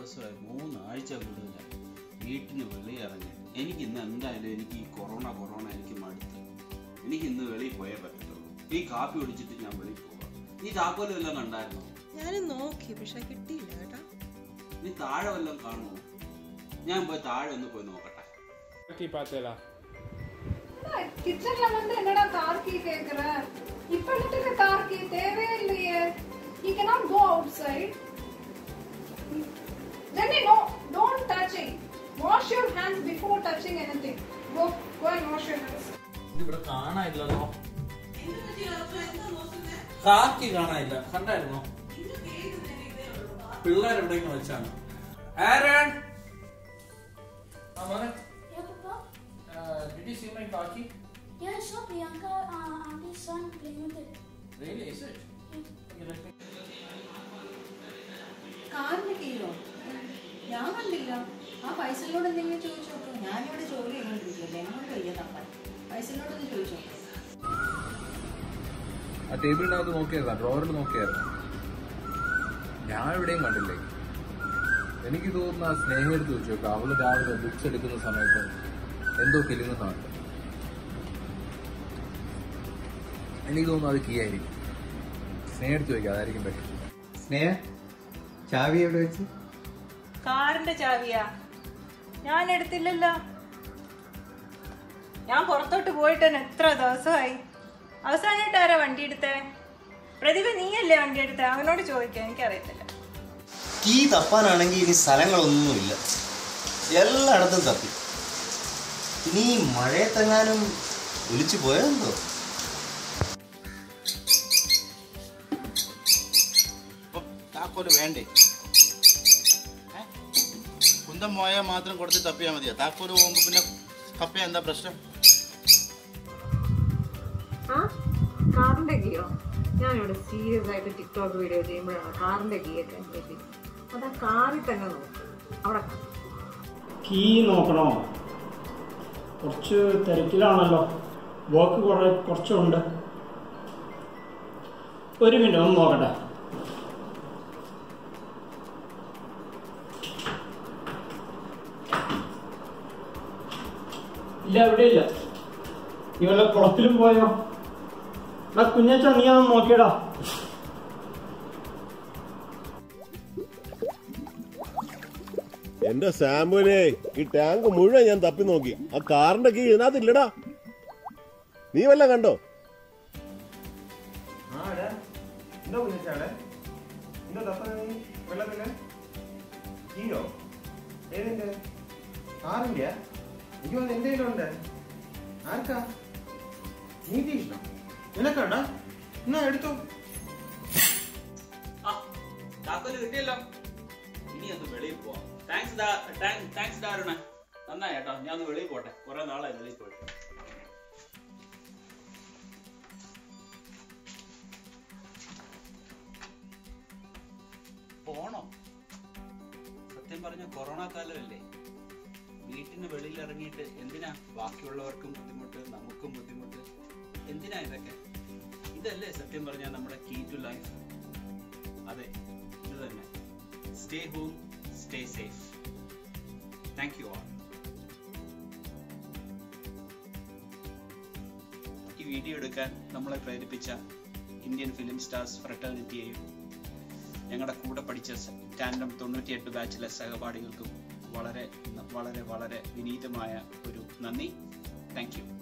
ദിവസമായി മൂന്നാഴ്ച കൂടുതലായി വീട്ടിന് വെളിയിറങ്ങി എനിക്ക് ഇന്ന് എന്തായാലും എനിക്ക് ഈ കൊറോണ കൊറോണ എനിക്ക് മടുത്ത് എനിക്ക് ഇന്ന് വെളിയിൽ പോയേ പറ്റത്തുള്ളൂ ഈ കാപ്പി കുടിച്ചിട്ട് ഞാൻ വെളിയിൽ പോവാം നീ താക്കോലും എല്ലാം കണ്ടായിരുന്നോ ഞാൻ നോക്കി പക്ഷെ കിട്ടിയില്ല കേട്ടോ നീ താഴെ വല്ലതും കാണുമോ ഞാൻ പോയി താഴെ ഒന്ന് പോയി നോക്കട്ടെ की पातेला கிச்சன்ல வந்து என்னடா கார் கீ கேக்குற இப்ப எடுத்துக்க கார் கீ தேவையே இல்லையே you cannot go outside Jenny no don't touch it wash your hands before touching anything go go and wash your hands ഇതിവിടെ കാണാനില്ലല്ലോ കാക്കി കാണാനില്ല കണ്ടായിരുന്നോ പിള്ളേർ എവിടെയെങ്കിലും വെച്ചാണ് Aaron Yeah, Papa. Did you see my khaki? Yeah, sure. Priyanka, uh, auntie's son playing with it. Really? Is it? Okay, let me. കാറിന്റെ കീഴോ ഞാൻ കണ്ടില്ല ആ പൈസലോട് എന്തെങ്കിലും ചോദിച്ചു നോക്കൂ ഞാനിവിടെ ജോലി ചെയ്തോണ്ടിരിക്കല്ലേ എന്നോട് വയ്യ തപ്പാൻ പൈസലോടൊന്ന് ചോദിച്ചു നോക്കൂ ആ ടേബിളിനകത്ത് നോക്കിയതാ ഡ്രോവറിൽ നോക്കിയായിരുന്നു ഞാൻ എവിടെയും കണ്ടില്ലേ എനിക്ക് തോന്നുന്നു ആ സ്നേഹം എടുത്ത് വെച്ചു നോക്കാം അവള് രാവിലെ ബുക്സ് എടുക്കുന്ന സമയത്ത് എന്തോ കിലുന്ന സമയത്ത് എനിക്ക് തോന്നുന്നു അത് കീ ആയിരിക്കും സ്നേഹം എടുത്ത് വെക്കാം അതായിരിക്കും ബെറ്റർ സ്നേഹ ചാവി എവിടെ വെച്ച് കാറിന്റെ ചാവിയാ ഞാൻ എടുത്തില്ലല്ലോ ഞാൻ പുറത്തോട്ട് പോയിട്ട് തന്നെ എത്ര ദിവസമായി അവസാനമായിട്ട് ആരാ വണ്ടി എടുത്തേ പ്രതിഭ നീയല്ലേ വണ്ടി എടുത്തേ അവനോട് ചോദിക്കാം എനിക്കറിയത്തില്ല കീ തപ്പാനാണെങ്കിൽ ഇനി സ്ഥലങ്ങളൊന്നുമില്ല എല്ലായിടത്തും തപ്പി ഇനി ഈ മഴയത്തെങ്ങാനും ഒലിച്ചു പോയതെന്തോ താക്കോല് വേണ്ടേ ഏ? കുന്തം പോയാൽ മാത്രം കൊടുത്ത് തപ്പിയാൽ മതിയോ താക്കോല് പോകുമ്പോ പിന്നെ തപ്പിയാ എന്താ പ്രശ്നം ആ കാറിന്റെ ഗിയോ ഞാനിവിടെ സീരിയസ് ആയിട്ട് ടിക്ടോക്ക് വീഡിയോ ചെയ്യുമ്പോഴാണ് കാറിന്റെ ഗീ ഒക്കെ എത്തി അത് ആ കാറിൽ തന്നെ നോക്കും അവിടെ കാണും. കീ നോക്കണോ കുറച്ച് തിരക്കിലാണല്ലോ വർക്ക് കുറെ കുറച്ചുണ്ട് ഒരു മിനിറ്റ് ഒന്ന് നോക്കട്ടെ ഇല്ല അവിടെ ഇല്ല നീ വല്ല കുളത്തിലും പോയോ എടാ കുഞ്ഞച്ച നീ അതൊന്ന് നോക്കിയടാ എന്റെ സാമ്പുവിനെ ഈ ടാങ്ക് മുഴുവൻ ഞാൻ തപ്പി നോക്കി ആ കാറിന്റെ കീ ഇതിനകത്തില്ലടാ നീ വല്ല കണ്ടോ എന്തോ കുഞ്ഞാടെ എന്തോ തപ്പ നീ വെള്ളത്തില് കീയോ ഏതിന്റെ കാറിന്റെ എനിക്ക് വന്ന് എന്റെ കയ്യിലുണ്ട് ആർക്കാ നീതീഷ്ണോ നിനക്കാടാ എന്നാ എടുത്തോ താക്കോല് കിട്ടിയല്ലോ ഇനി ഒന്ന് വെളിയിൽ പോവാം താങ്ക്സ് താങ്ക്സ് ഡാരുണ നന്നായി കേട്ടോ ഞാൻ ഒന്ന് വെളിയിൽ പോട്ടെ കുറെ നാളായി വെളിയിൽ പോയിട്ട് പോണോ സത്യം പറഞ്ഞ കൊറോണ കാലമല്ലേ വീട്ടിന് വെളിയിൽ ഇറങ്ങിയിട്ട് എന്തിനാ ബാക്കിയുള്ളവർക്കും ബുദ്ധിമുട്ട് നമുക്കും ബുദ്ധിമുട്ട് എന്തിനാ ഇതൊക്കെ ഇതല്ലേ സത്യം പറഞ്ഞാൽ നമ്മുടെ കീ ടു ലൈഫ് അതെ ഇത് തന്നെ stay home stay safe thank you all ഈ വീഡിയോ എടുക്കാൻ നമ്മളെ പ്രേരിപ്പിച്ച ഇന്ത്യൻ ഫിലിം സ്റ്റാർസ് ഫ്രട്ടേണിറ്റിയെയും ഞങ്ങളുടെ കൂടെ പഠിച്ച ടാൻഡം തൊണ്ണൂറ്റിയെട്ട് ബാച്ചിലെ സഹപാഠികൾക്കും വളരെ വളരെ വളരെ വിനീതമായ ഒരു നന്ദി താങ്ക് യു